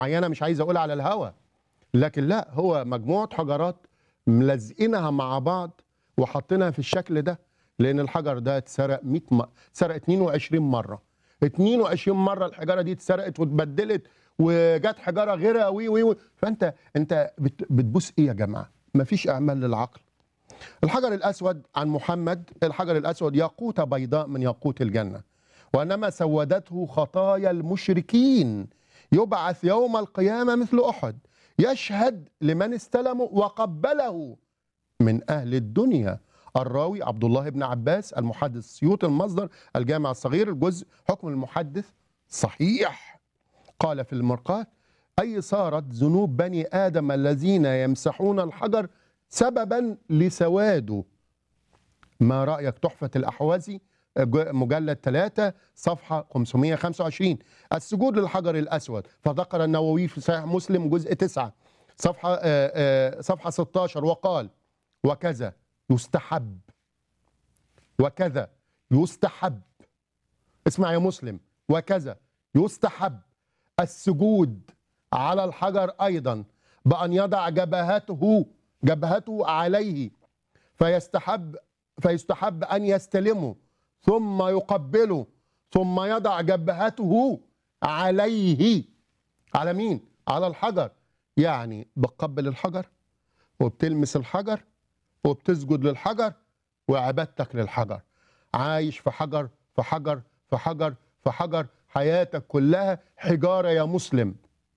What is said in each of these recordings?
معينه مش عايز اقول على الهوا لكن لا هو مجموعه حجرات ملزقينها مع بعض وحاطينها في الشكل ده لان الحجر ده اتسرق 100 م... سرق 22 مره 22 مره الحجاره دي اتسرقت واتبدلت وجت حجاره غيرها وي وي وي فانت انت بت... بتبوس ايه يا جماعه مفيش اعمال للعقل الحجر الاسود عن محمد الحجر الاسود ياقوت بيضاء من ياقوت الجنه وانما سودته خطايا المشركين يبعث يوم القيامه مثل احد يشهد لمن استلمه وقبله من اهل الدنيا الراوي عبد الله بن عباس المحدث سيوط المصدر الجامع الصغير الجزء حكم المحدث صحيح قال في المرقاة أي صارت ذنوب بني آدم الذين يمسحون الحجر سببا لسواده ما رأيك تحفة الأحوازي مجلد 3 صفحة 525 السجود للحجر الأسود فذكر النووي في صحيح مسلم جزء 9 صفحة آه، آه، صفحة 16 وقال وكذا يستحب وكذا يستحب اسمع يا مسلم وكذا يستحب السجود على الحجر ايضا بان يضع جبهته جبهته عليه فيستحب فيستحب ان يستلمه ثم يقبله ثم يضع جبهته عليه على مين على الحجر يعني بتقبل الحجر وبتلمس الحجر وبتسجد للحجر وعبادتك للحجر عايش في حجر في حجر في حجر في حجر حياتك كلها حجارة يا مسلم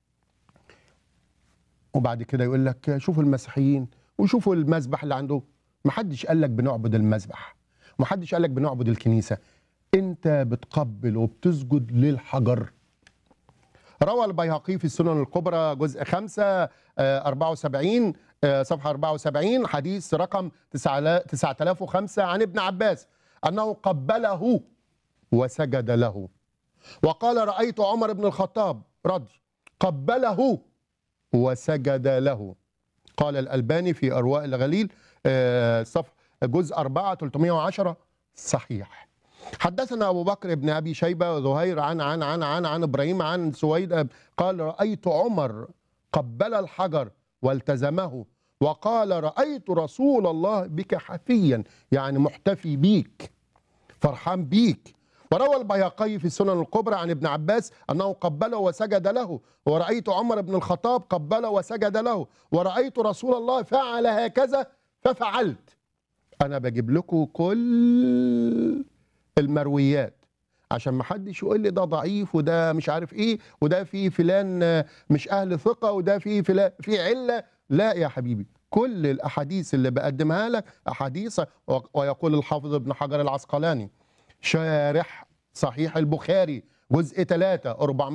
وبعد كده يقول لك شوفوا المسيحيين وشوفوا المذبح اللي عنده محدش قال لك بنعبد المذبح محدش قال لك بنعبد الكنيسة انت بتقبل وبتسجد للحجر روى البيهقي في السنن الكبرى جزء 5 74 آه، صفحة 74 حديث رقم 9005 عن ابن عباس أنه قبله وسجد له وقال رأيت عمر بن الخطاب رضي قبله وسجد له قال الألباني في أرواء الغليل آه، صف جزء 4 310 صحيح حدثنا أبو بكر بن أبي شيبة وزهير عن عن عن عن عن إبراهيم عن سويد قال رأيت عمر قبل الحجر والتزمه وقال رأيت رسول الله بك حفيا يعني محتفي بيك فرحان بيك وروى البياقي في السنن الكبرى عن ابن عباس انه قبله وسجد له ورأيت عمر بن الخطاب قبله وسجد له ورأيت رسول الله فعل هكذا ففعلت انا بجيب لكم كل المرويات عشان ما حدش يقول لي ده ضعيف وده مش عارف ايه وده في فلان مش اهل ثقه وده في فلان في عله لا يا حبيبي كل الاحاديث اللي بقدمها لك احاديث ويقول الحافظ ابن حجر العسقلاني شارح صحيح البخاري جزء 3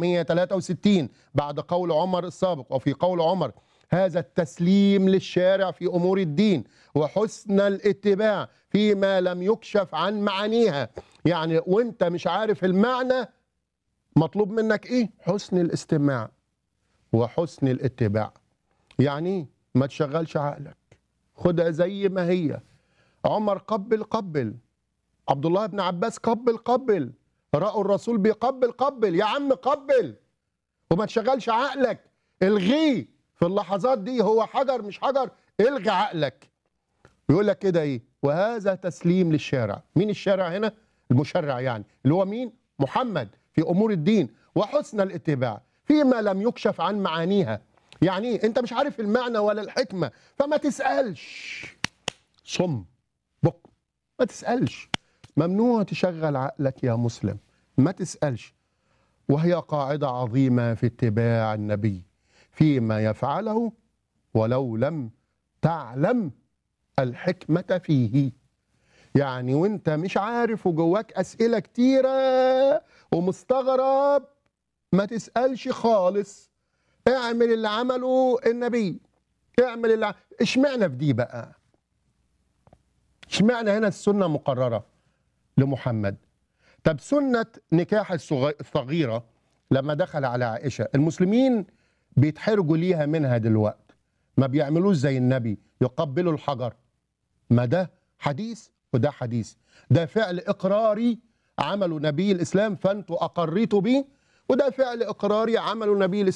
463 بعد قول عمر السابق وفي قول عمر هذا التسليم للشارع في امور الدين وحسن الاتباع فيما لم يكشف عن معانيها يعني وانت مش عارف المعنى مطلوب منك ايه حسن الاستماع وحسن الاتباع يعني ما تشغلش عقلك خدها زي ما هي عمر قبل قبل عبد الله بن عباس قبل قبل رأوا الرسول بيقبل قبل يا عم قبل وما تشغلش عقلك الغيه في اللحظات دي هو حجر مش حجر الغي عقلك يقول لك كده ايه وهذا تسليم للشارع مين الشارع هنا المشرع يعني اللي هو مين محمد في امور الدين وحسن الاتباع فيما لم يكشف عن معانيها يعني ايه انت مش عارف المعنى ولا الحكمه فما تسالش صم بق ما تسالش ممنوع تشغل عقلك يا مسلم ما تسالش وهي قاعده عظيمه في اتباع النبي فيما يفعله ولو لم تعلم الحكمه فيه يعني وانت مش عارف وجواك اسئله كتيره ومستغرب ما تسالش خالص اعمل اللي عمله النبي اعمل اللي اشمعنى في دي بقى اشمعنى هنا السنه مقرره لمحمد طب سنه نكاح الصغيره لما دخل على عائشه المسلمين بيتحرجوا ليها منها دلوقتي ما بيعملوش زي النبي يقبلوا الحجر ما ده حديث وده حديث ده فعل اقراري عمله نبي الاسلام فانتوا اقريتوا بيه وده فعل اقراري عمله نبي الاسلام